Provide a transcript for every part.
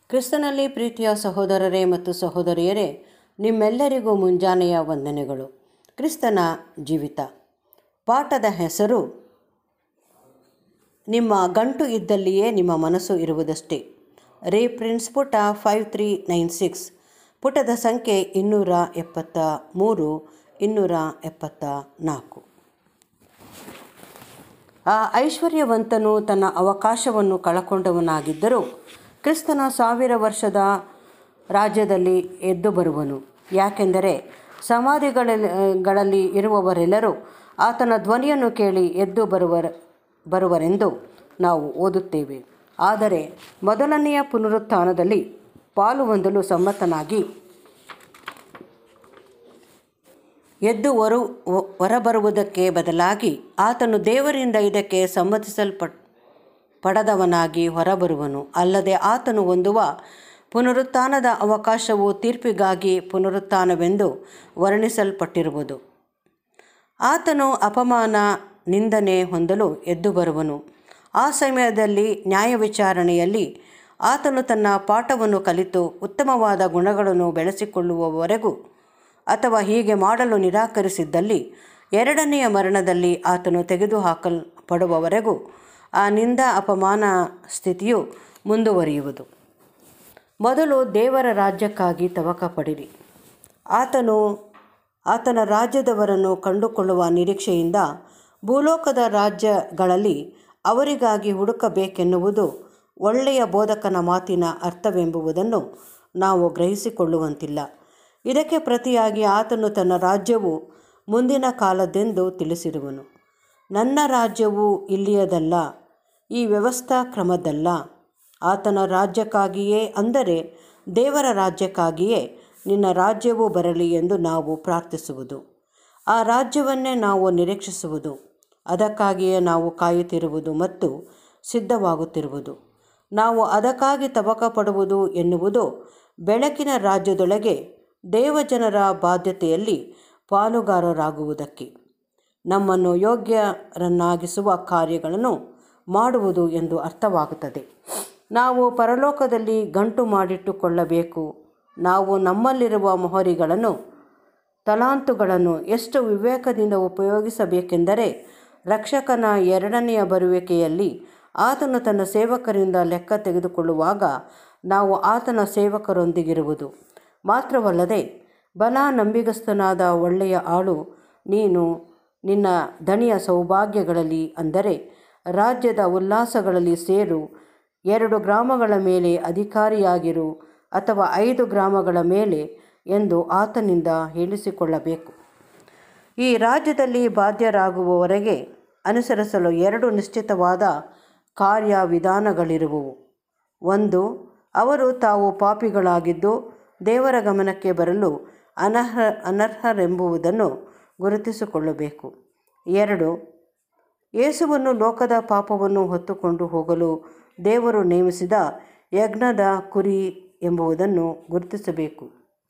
ಕ್ರಿಸ್ತನಲ್ಲಿ ಪ್ರೀತಿಯ ಸಹೋದರರೇ ಮತ್ತು ಸಹೋದರಿಯರೇ ನಿಮ್ಮೆಲ್ಲರಿಗೂ ಮುಂಜಾನೆಯ ವಂದನೆಗಳು ಕ್ರಿಸ್ತನ ಜೀವಿತ ಪಾಠದ ಹೆಸರು ನಿಮ್ಮ ಗಂಟು ಇದ್ದಲ್ಲಿಯೇ ನಿಮ್ಮ ಮನಸ್ಸು ಇರುವುದಷ್ಟೇ ರೇ ಪ್ರಿನ್ಸ್ ಪುಟ ಫೈವ್ ತ್ರೀ ನೈನ್ ಸಿಕ್ಸ್ ಪುಟದ ಸಂಖ್ಯೆ ಇನ್ನೂರ ಎಪ್ಪತ್ತ ಮೂರು ಇನ್ನೂರ ಎಪ್ಪತ್ತ ನಾಲ್ಕು ಆ ಐಶ್ವರ್ಯವಂತನು ತನ್ನ ಅವಕಾಶವನ್ನು ಕಳಕೊಂಡವನಾಗಿದ್ದರೂ ಕ್ರಿಸ್ತನ ಸಾವಿರ ವರ್ಷದ ರಾಜ್ಯದಲ್ಲಿ ಎದ್ದು ಬರುವನು ಯಾಕೆಂದರೆ ಸಮಾಧಿಗಳಲ್ಲಿ ಗಳಲ್ಲಿ ಇರುವವರೆಲ್ಲರೂ ಆತನ ಧ್ವನಿಯನ್ನು ಕೇಳಿ ಎದ್ದು ಬರುವರ ಬರುವರೆಂದು ನಾವು ಓದುತ್ತೇವೆ ಆದರೆ ಮೊದಲನೆಯ ಪುನರುತ್ಥಾನದಲ್ಲಿ ಪಾಲು ಹೊಂದಲು ಸಮ್ಮತನಾಗಿ ಎದ್ದು ಹೊರು ಹೊರಬರುವುದಕ್ಕೆ ಬದಲಾಗಿ ಆತನು ದೇವರಿಂದ ಇದಕ್ಕೆ ಸಮ್ಮತಿಸಲ್ಪಟ್ ಪಡದವನಾಗಿ ಹೊರಬರುವನು ಅಲ್ಲದೆ ಆತನು ಹೊಂದುವ ಪುನರುತ್ಥಾನದ ಅವಕಾಶವು ತೀರ್ಪಿಗಾಗಿ ಪುನರುತ್ಥಾನವೆಂದು ವರ್ಣಿಸಲ್ಪಟ್ಟಿರುವುದು ಆತನು ಅಪಮಾನ ನಿಂದನೆ ಹೊಂದಲು ಎದ್ದು ಬರುವನು ಆ ಸಮಯದಲ್ಲಿ ನ್ಯಾಯ ವಿಚಾರಣೆಯಲ್ಲಿ ಆತನು ತನ್ನ ಪಾಠವನ್ನು ಕಲಿತು ಉತ್ತಮವಾದ ಗುಣಗಳನ್ನು ಬೆಳೆಸಿಕೊಳ್ಳುವವರೆಗೂ ಅಥವಾ ಹೀಗೆ ಮಾಡಲು ನಿರಾಕರಿಸಿದ್ದಲ್ಲಿ ಎರಡನೆಯ ಮರಣದಲ್ಲಿ ಆತನು ತೆಗೆದುಹಾಕಲ್ಪಡುವವರೆಗೂ ಆ ನಿಂದ ಅಪಮಾನ ಸ್ಥಿತಿಯು ಮುಂದುವರಿಯುವುದು ಮೊದಲು ದೇವರ ರಾಜ್ಯಕ್ಕಾಗಿ ತವಕ ಪಡಿರಿ ಆತನು ಆತನ ರಾಜ್ಯದವರನ್ನು ಕಂಡುಕೊಳ್ಳುವ ನಿರೀಕ್ಷೆಯಿಂದ ಭೂಲೋಕದ ರಾಜ್ಯಗಳಲ್ಲಿ ಅವರಿಗಾಗಿ ಹುಡುಕಬೇಕೆನ್ನುವುದು ಒಳ್ಳೆಯ ಬೋಧಕನ ಮಾತಿನ ಅರ್ಥವೆಂಬುದನ್ನು ನಾವು ಗ್ರಹಿಸಿಕೊಳ್ಳುವಂತಿಲ್ಲ ಇದಕ್ಕೆ ಪ್ರತಿಯಾಗಿ ಆತನು ತನ್ನ ರಾಜ್ಯವು ಮುಂದಿನ ಕಾಲದ್ದೆಂದು ತಿಳಿಸಿರುವನು ನನ್ನ ರಾಜ್ಯವು ಇಲ್ಲಿಯದಲ್ಲ ಈ ವ್ಯವಸ್ಥಾ ಕ್ರಮದಲ್ಲ ಆತನ ರಾಜ್ಯಕ್ಕಾಗಿಯೇ ಅಂದರೆ ದೇವರ ರಾಜ್ಯಕ್ಕಾಗಿಯೇ ನಿನ್ನ ರಾಜ್ಯವು ಬರಲಿ ಎಂದು ನಾವು ಪ್ರಾರ್ಥಿಸುವುದು ಆ ರಾಜ್ಯವನ್ನೇ ನಾವು ನಿರೀಕ್ಷಿಸುವುದು ಅದಕ್ಕಾಗಿಯೇ ನಾವು ಕಾಯುತ್ತಿರುವುದು ಮತ್ತು ಸಿದ್ಧವಾಗುತ್ತಿರುವುದು ನಾವು ಅದಕ್ಕಾಗಿ ತವಕ ಪಡುವುದು ಎನ್ನುವುದು ಬೆಳಕಿನ ರಾಜ್ಯದೊಳಗೆ ದೇವಜನರ ಬಾಧ್ಯತೆಯಲ್ಲಿ ಪಾಲುಗಾರರಾಗುವುದಕ್ಕೆ ನಮ್ಮನ್ನು ಯೋಗ್ಯರನ್ನಾಗಿಸುವ ಕಾರ್ಯಗಳನ್ನು ಮಾಡುವುದು ಎಂದು ಅರ್ಥವಾಗುತ್ತದೆ ನಾವು ಪರಲೋಕದಲ್ಲಿ ಗಂಟು ಮಾಡಿಟ್ಟುಕೊಳ್ಳಬೇಕು ನಾವು ನಮ್ಮಲ್ಲಿರುವ ಮೊಹರಿಗಳನ್ನು ತಲಾಂತುಗಳನ್ನು ಎಷ್ಟು ವಿವೇಕದಿಂದ ಉಪಯೋಗಿಸಬೇಕೆಂದರೆ ರಕ್ಷಕನ ಎರಡನೆಯ ಬರುವಿಕೆಯಲ್ಲಿ ಆತನು ತನ್ನ ಸೇವಕರಿಂದ ಲೆಕ್ಕ ತೆಗೆದುಕೊಳ್ಳುವಾಗ ನಾವು ಆತನ ಸೇವಕರೊಂದಿಗಿರುವುದು ಮಾತ್ರವಲ್ಲದೆ ಬಲ ನಂಬಿಗಸ್ತನಾದ ಒಳ್ಳೆಯ ಆಳು ನೀನು ನಿನ್ನ ದಣಿಯ ಸೌಭಾಗ್ಯಗಳಲ್ಲಿ ಅಂದರೆ ರಾಜ್ಯದ ಉಲ್ಲಾಸಗಳಲ್ಲಿ ಸೇರು ಎರಡು ಗ್ರಾಮಗಳ ಮೇಲೆ ಅಧಿಕಾರಿಯಾಗಿರು ಅಥವಾ ಐದು ಗ್ರಾಮಗಳ ಮೇಲೆ ಎಂದು ಆತನಿಂದ ಹೇಳಿಸಿಕೊಳ್ಳಬೇಕು ಈ ರಾಜ್ಯದಲ್ಲಿ ಬಾಧ್ಯರಾಗುವವರೆಗೆ ಅನುಸರಿಸಲು ಎರಡು ನಿಶ್ಚಿತವಾದ ಕಾರ್ಯವಿಧಾನಗಳಿರುವವು ಒಂದು ಅವರು ತಾವು ಪಾಪಿಗಳಾಗಿದ್ದು ದೇವರ ಗಮನಕ್ಕೆ ಬರಲು ಅನರ್ಹ ಅನರ್ಹರೆಂಬುದನ್ನು ಗುರುತಿಸಿಕೊಳ್ಳಬೇಕು ಎರಡು ಯೇಸುವನ್ನು ಲೋಕದ ಪಾಪವನ್ನು ಹೊತ್ತುಕೊಂಡು ಹೋಗಲು ದೇವರು ನೇಮಿಸಿದ ಯಜ್ಞದ ಕುರಿ ಎಂಬುದನ್ನು ಗುರುತಿಸಬೇಕು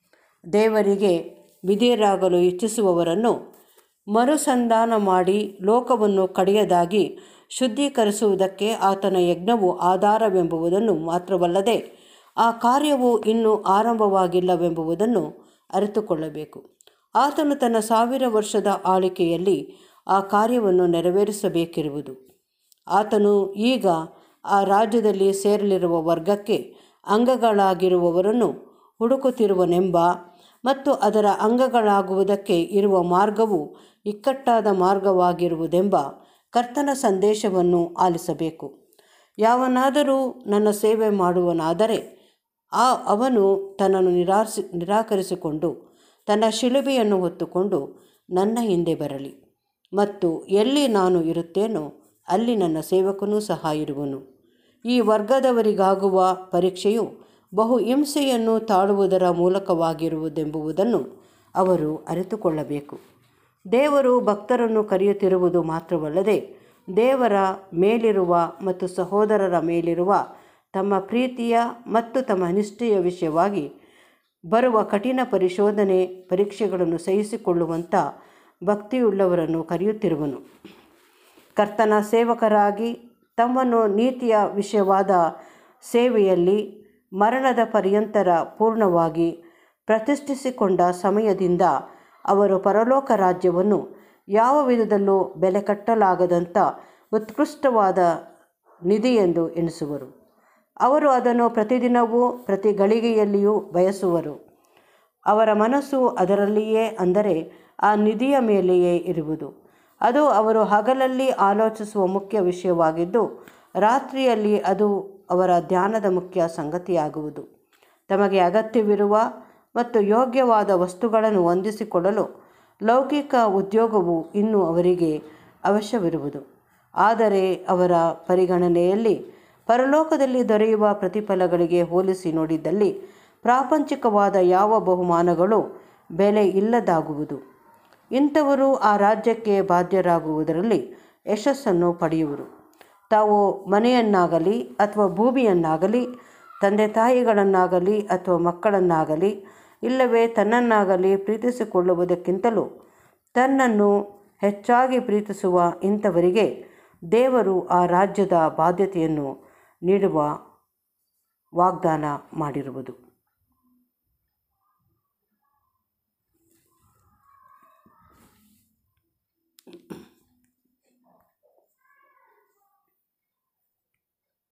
ದೇವರಿಗೆ ವಿಧೇಯರಾಗಲು ಇಚ್ಛಿಸುವವರನ್ನು ಮರುಸಂಧಾನ ಮಾಡಿ ಲೋಕವನ್ನು ಕಡೆಯದಾಗಿ ಶುದ್ಧೀಕರಿಸುವುದಕ್ಕೆ ಆತನ ಯಜ್ಞವು ಆಧಾರವೆಂಬುದನ್ನು ಮಾತ್ರವಲ್ಲದೆ ಆ ಕಾರ್ಯವು ಇನ್ನೂ ಆರಂಭವಾಗಿಲ್ಲವೆಂಬುದನ್ನು ಅರಿತುಕೊಳ್ಳಬೇಕು ಆತನು ತನ್ನ ಸಾವಿರ ವರ್ಷದ ಆಳಿಕೆಯಲ್ಲಿ ಆ ಕಾರ್ಯವನ್ನು ನೆರವೇರಿಸಬೇಕಿರುವುದು ಆತನು ಈಗ ಆ ರಾಜ್ಯದಲ್ಲಿ ಸೇರಲಿರುವ ವರ್ಗಕ್ಕೆ ಅಂಗಗಳಾಗಿರುವವರನ್ನು ಹುಡುಕುತ್ತಿರುವನೆಂಬ ಮತ್ತು ಅದರ ಅಂಗಗಳಾಗುವುದಕ್ಕೆ ಇರುವ ಮಾರ್ಗವು ಇಕ್ಕಟ್ಟಾದ ಮಾರ್ಗವಾಗಿರುವುದೆಂಬ ಕರ್ತನ ಸಂದೇಶವನ್ನು ಆಲಿಸಬೇಕು ಯಾವನಾದರೂ ನನ್ನ ಸೇವೆ ಮಾಡುವನಾದರೆ ಆ ಅವನು ತನ್ನನ್ನು ನಿರಾರಿಸಿ ನಿರಾಕರಿಸಿಕೊಂಡು ತನ್ನ ಶಿಲುಬೆಯನ್ನು ಹೊತ್ತುಕೊಂಡು ನನ್ನ ಹಿಂದೆ ಬರಲಿ ಮತ್ತು ಎಲ್ಲಿ ನಾನು ಇರುತ್ತೇನೋ ಅಲ್ಲಿ ನನ್ನ ಸೇವಕನೂ ಸಹ ಇರುವನು ಈ ವರ್ಗದವರಿಗಾಗುವ ಪರೀಕ್ಷೆಯು ಬಹು ಹಿಂಸೆಯನ್ನು ತಾಳುವುದರ ಮೂಲಕವಾಗಿರುವುದೆಂಬುದನ್ನು ಅವರು ಅರಿತುಕೊಳ್ಳಬೇಕು ದೇವರು ಭಕ್ತರನ್ನು ಕರೆಯುತ್ತಿರುವುದು ಮಾತ್ರವಲ್ಲದೆ ದೇವರ ಮೇಲಿರುವ ಮತ್ತು ಸಹೋದರರ ಮೇಲಿರುವ ತಮ್ಮ ಪ್ರೀತಿಯ ಮತ್ತು ತಮ್ಮ ನಿಷ್ಠೆಯ ವಿಷಯವಾಗಿ ಬರುವ ಕಠಿಣ ಪರಿಶೋಧನೆ ಪರೀಕ್ಷೆಗಳನ್ನು ಸಹಿಸಿಕೊಳ್ಳುವಂಥ ಭಕ್ತಿಯುಳ್ಳವರನ್ನು ಕರೆಯುತ್ತಿರುವನು ಕರ್ತನ ಸೇವಕರಾಗಿ ತಮ್ಮನ್ನು ನೀತಿಯ ವಿಷಯವಾದ ಸೇವೆಯಲ್ಲಿ ಮರಣದ ಪರ್ಯಂತರ ಪೂರ್ಣವಾಗಿ ಪ್ರತಿಷ್ಠಿಸಿಕೊಂಡ ಸಮಯದಿಂದ ಅವರು ಪರಲೋಕ ರಾಜ್ಯವನ್ನು ಯಾವ ವಿಧದಲ್ಲೂ ಬೆಲೆ ಕಟ್ಟಲಾಗದಂಥ ಉತ್ಕೃಷ್ಟವಾದ ನಿಧಿಯೆಂದು ಎಣಿಸುವರು ಅವರು ಅದನ್ನು ಪ್ರತಿದಿನವೂ ಪ್ರತಿ ಗಳಿಗೆಯಲ್ಲಿಯೂ ಬಯಸುವರು ಅವರ ಮನಸ್ಸು ಅದರಲ್ಲಿಯೇ ಅಂದರೆ ಆ ನಿಧಿಯ ಮೇಲೆಯೇ ಇರುವುದು ಅದು ಅವರು ಹಗಲಲ್ಲಿ ಆಲೋಚಿಸುವ ಮುಖ್ಯ ವಿಷಯವಾಗಿದ್ದು ರಾತ್ರಿಯಲ್ಲಿ ಅದು ಅವರ ಧ್ಯಾನದ ಮುಖ್ಯ ಸಂಗತಿಯಾಗುವುದು ತಮಗೆ ಅಗತ್ಯವಿರುವ ಮತ್ತು ಯೋಗ್ಯವಾದ ವಸ್ತುಗಳನ್ನು ಹೊಂದಿಸಿಕೊಡಲು ಲೌಕಿಕ ಉದ್ಯೋಗವು ಇನ್ನೂ ಅವರಿಗೆ ಅವಶ್ಯವಿರುವುದು ಆದರೆ ಅವರ ಪರಿಗಣನೆಯಲ್ಲಿ ಪರಲೋಕದಲ್ಲಿ ದೊರೆಯುವ ಪ್ರತಿಫಲಗಳಿಗೆ ಹೋಲಿಸಿ ನೋಡಿದ್ದಲ್ಲಿ ಪ್ರಾಪಂಚಿಕವಾದ ಯಾವ ಬಹುಮಾನಗಳು ಬೆಲೆ ಇಲ್ಲದಾಗುವುದು ಇಂಥವರು ಆ ರಾಜ್ಯಕ್ಕೆ ಬಾಧ್ಯರಾಗುವುದರಲ್ಲಿ ಯಶಸ್ಸನ್ನು ಪಡೆಯುವರು ತಾವು ಮನೆಯನ್ನಾಗಲಿ ಅಥವಾ ಭೂಮಿಯನ್ನಾಗಲಿ ತಂದೆ ತಾಯಿಗಳನ್ನಾಗಲಿ ಅಥವಾ ಮಕ್ಕಳನ್ನಾಗಲಿ ಇಲ್ಲವೇ ತನ್ನನ್ನಾಗಲಿ ಪ್ರೀತಿಸಿಕೊಳ್ಳುವುದಕ್ಕಿಂತಲೂ ತನ್ನನ್ನು ಹೆಚ್ಚಾಗಿ ಪ್ರೀತಿಸುವ ಇಂಥವರಿಗೆ ದೇವರು ಆ ರಾಜ್ಯದ ಬಾಧ್ಯತೆಯನ್ನು ನೀಡುವ ವಾಗ್ದಾನ ಮಾಡಿರುವುದು